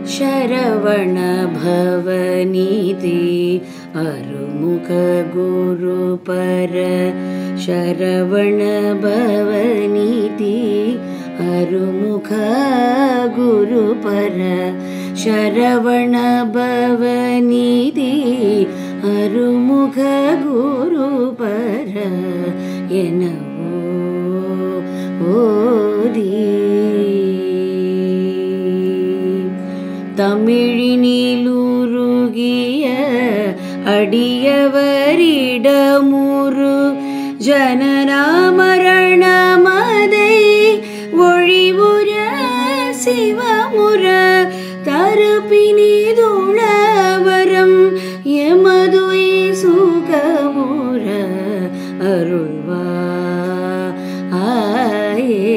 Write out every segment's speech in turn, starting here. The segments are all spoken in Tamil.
ಶರವಣ ಭವನೀತಿ ಅರುಮುಖ ಗುರುಪರ ಶರವಣ ಭವನೀತಿ ಅರುಮುಖ ಗುರುಪರ ಶರವಣ ಭವನೀತಿ ಅರುಮುಖ ಗುರುಪರ எனவோ ஓதி தமிழினிலுருகிய அடியவரிடமுரு ஜனநாமரணமதை ஒழிவுற சிவமுற தருப்பினிதுளவரம் எமதுய் சுகமுற அருள்வா ஆயே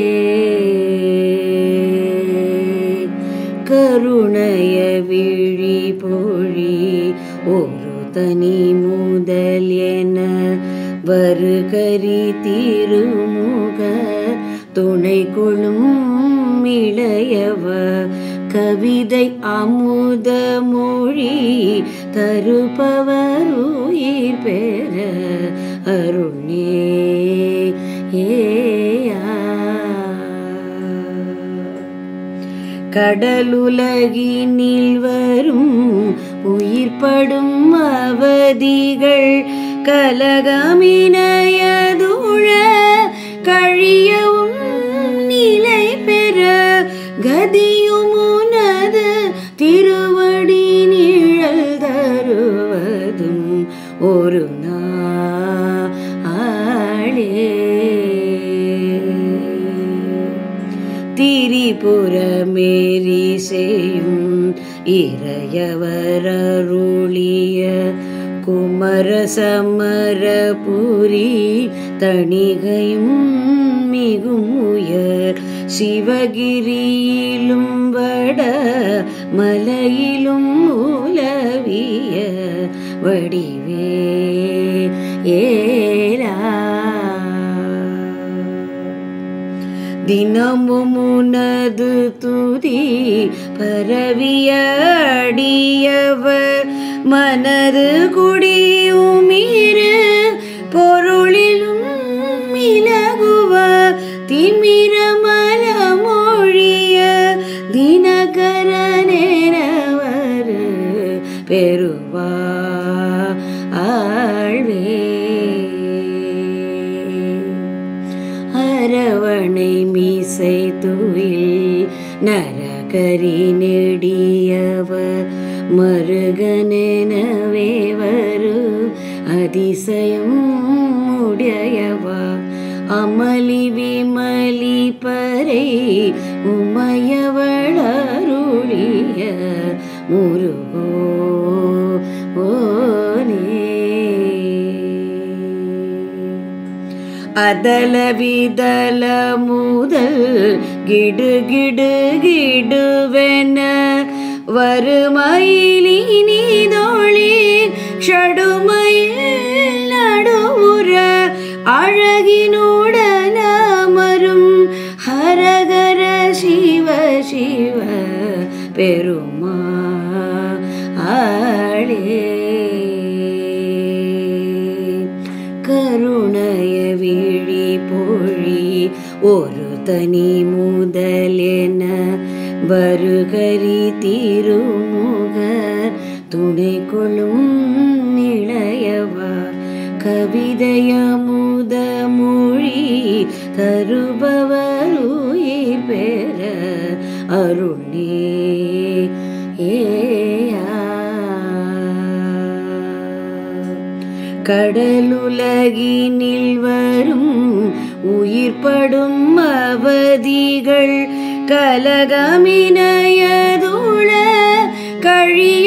கருணைய விழி பொழி ஒரு தனி முதல் என வருகரி திருமுக துணை கொள்ளும் இளையவ கவிதை அமுத மொழி தருபவர் உயிர் பெற அருளே ஏயா கடலுலகினில் வரும் உயிர்ப்படும் அவதிகள் கலகமினயதுழ கழியவும் நிலை பெற கதியும் உனது திருவடி நிழல் தருவதும் ஒரு நாளே திரிபுரமேரி செய்யும் இறையவரருளிய குமர சமரபுரி தணிகையும் மிகும் உயர் சிவகிரியிலும் வட மலையிலும் உலவிய வடிவே ஏரா தினமும் உனது துதி பரவிய அடியவர் மனது குடியுமிரு பொருளிலும் இலகுவ திமிர மலமொழிய தினகர நேரவர் பெறுவா ஆழ்வே அரவணை மீசை துயில் நரகரி நெடியவர் மருகனெனவே வரு அதிசயம் உடையவா அமளி விமலி பறை உமையவள் அருளிய முருகோ ஓனே அதல விதல முதல் கிடு கிடு கிடுவென வறுமையிலி நீதோழி ஷடுமையில் நடுவுற அழகினுடன் அமரும் ஹரகர சிவ சிவ பெருமா ஆளே கருணைய விழி பொழி ஒரு தனி முதலென வருகரி திருமுக துணை கொள்ளும் இளையவா கவிதைய முத மொழி தருபவர் உயிர் பெற அருளே ஏயா கடலுலகினில் வரும் உயிர்ப்படும் அவதிகள் கலகமினயதுள கழிய